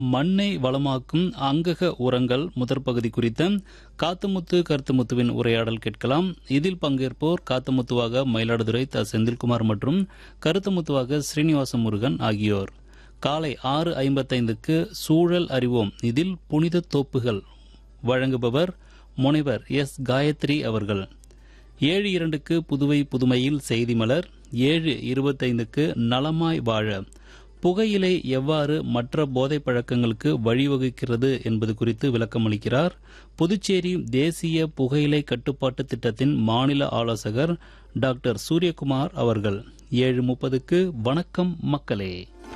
மண்ணை வளமாக்கும் அங்கக உரங்கள் முதற் பகுதி குறித்த காத்தமுத்து கருத்துமுத்துவின் உரையாடல் கேட்கலாம் இதில் பங்கேற்போர் காத்தமுத்துவாக மயிலாடுதுறை த செந்தில்குமார் மற்றும் கருத்தமுத்துவாக ஸ்ரீனிவாச முருகன் ஆகியோர் காலை ஆறு ஐம்பத்தைந்துக்கு சூழல் அறிவோம் இதில் புனித தோப்புகள் வழங்குபவர் முனைவர் எஸ் காயத்ரி அவர்கள் ஏழு இரண்டுக்கு புதுவை புதுமையில் செய்தி மலர் ஏழு இருபத்தைந்துக்கு நலமாய் வாழ புகையிலை எவ்வாறு மற்ற போதைப் பழக்கங்களுக்கு வழிவகுக்கிறது என்பது குறித்து விளக்கமளிக்கிறார் புதுச்சேரி தேசிய புகையிலை கட்டுப்பாட்டு திட்டத்தின் மாநில ஆலோசகர் டாக்டர் சூரியகுமார் அவர்கள் ஏழு முப்பதுக்கு வணக்கம் மக்களே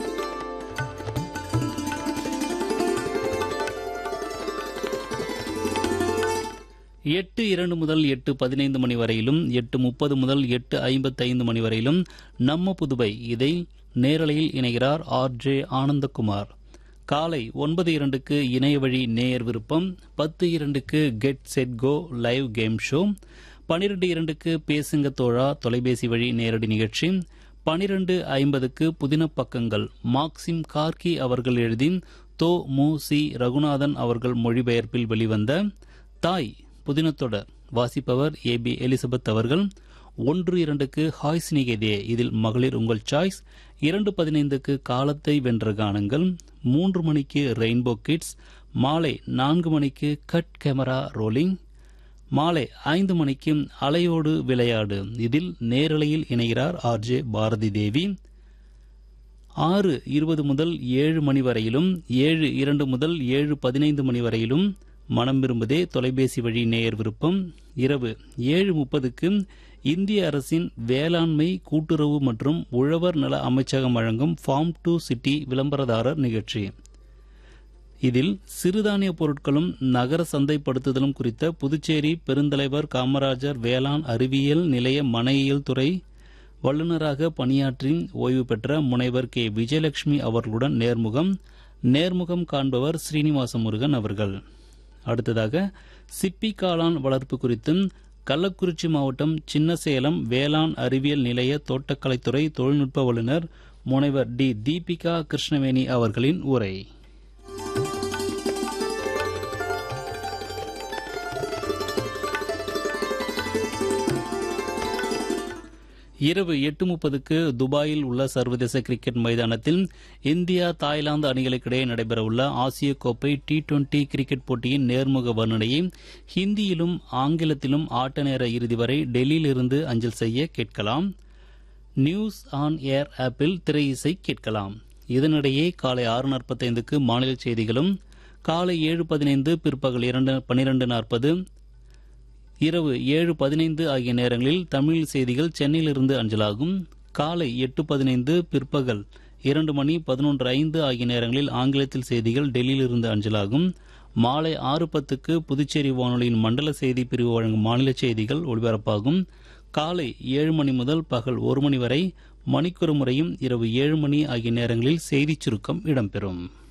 எட்டு இரண்டு முதல் எட்டு பதினைந்து மணி வரையிலும் எட்டு முப்பது முதல் எட்டு ஐம்பத்தைந்து மணி வரையிலும் நம்ம புதுவை இதை நேரலையில் இணைகிறார் ஆர் ஜே ஆனந்தகுமார் காலை ஒன்பது இரண்டுக்கு இணைய வழி நேயர் விருப்பம் பத்து இரண்டுக்கு get set go live game show பனிரெண்டு இரண்டுக்கு பேசுங்க தோழா தொலைபேசி வழி நேரடி நிகழ்ச்சி பனிரெண்டு ஐம்பதுக்கு புதின பக்கங்கள் மார்க்சிம் கார்கி அவர்கள் எழுதி தோ மு சி ரகுநாதன் அவர்கள் மொழிபெயர்ப்பில் வெளிவந்த தாய் புதினத்தொடர் வாசிப்பவர் ஏ பி எலிசபெத் அவர்கள் ஒன்று இரண்டுக்கு ஹாய் சினிகேதே இதில் மகளிர் உங்கள் சாய்ஸ் இரண்டு பதினைந்துக்கு காலத்தை வென்ற கானங்கள் மூன்று மணிக்கு ரெயின்போ கிட்ஸ் மாலை நான்கு மணிக்கு கட் கேமரா ரோலிங் மாலை ஐந்து மணிக்கு அலையோடு விளையாடு இதில் நேரலையில் இணைகிறார் ஆர் ஜே பாரதி தேவி ஆறு இருபது முதல் ஏழு மணி வரையிலும் ஏழு இரண்டு முதல் ஏழு பதினைந்து மணி வரையிலும் மனம் விரும்புதே தொலைபேசி வழி நேயர் விருப்பம் இரவு ஏழு முப்பதுக்கு இந்திய அரசின் வேளாண்மை கூட்டுறவு மற்றும் உழவர் நல அமைச்சகம் வழங்கும் ஃபார்ம் டு சிட்டி விளம்பரதாரர் நிகழ்ச்சி இதில் சிறுதானிய பொருட்களும் நகர சந்தைப்படுத்துதலும் குறித்த புதுச்சேரி பெருந்தலைவர் காமராஜர் வேளாண் அறிவியல் நிலைய மனையியல் துறை வல்லுநராக பணியாற்றி ஓய்வு பெற்ற முனைவர் கே விஜயலட்சுமி அவர்களுடன் நேர்முகம் நேர்முகம் காண்பவர் ஸ்ரீனிவாச முருகன் அவர்கள் அடுத்ததாக சிப்பி காளான் வளர்ப்பு குறித்தும் கள்ளக்குறிச்சி மாவட்டம் சின்னசேலம் வேளாண் அறிவியல் நிலைய தோட்டக்கலைத்துறை தொழில்நுட்ப வல்லுநர் முனைவர் டி தீபிகா கிருஷ்ணவேணி அவர்களின் உரை இரவு எட்டு முப்பதுக்கு துபாயில் உள்ள சர்வதேச கிரிக்கெட் மைதானத்தில் இந்தியா தாய்லாந்து அணிகளுக்கிடையே நடைபெறவுள்ள ஆசிய கோப்பை டி டுவெண்டி கிரிக்கெட் போட்டியின் நேர்முக வர்ணனையை ஹிந்தியிலும் ஆங்கிலத்திலும் ஆட்ட நேர இறுதி வரை டெல்லியிலிருந்து அஞ்சல் செய்ய கேட்கலாம் நியூஸ் ஆன் ஏர் ஆப்பில் திரை இசை கேட்கலாம் இதனிடையே காலை ஆறு நாற்பத்தைந்துக்கு மாநில செய்திகளும் காலை ஏழு பதினைந்து பிற்பகல் இரண்டு பனிரெண்டு நாற்பது இரவு ஏழு பதினைந்து ஆகிய நேரங்களில் தமிழ் செய்திகள் சென்னையிலிருந்து அஞ்சலாகும் காலை எட்டு பதினைந்து பிற்பகல் இரண்டு மணி பதினொன்று ஐந்து ஆகிய நேரங்களில் ஆங்கிலத்தில் செய்திகள் டெல்லியிலிருந்து அஞ்சலாகும் மாலை ஆறு பத்துக்கு புதுச்சேரி வானொலியின் மண்டல செய்தி பிரிவு வழங்கும் மாநில செய்திகள் ஒலிபரப்பாகும் காலை ஏழு மணி முதல் பகல் ஒரு மணி வரை மணிக்கொரு முறையும் இரவு ஏழு மணி ஆகிய நேரங்களில் செய்திச் சுருக்கம் இடம்பெறும்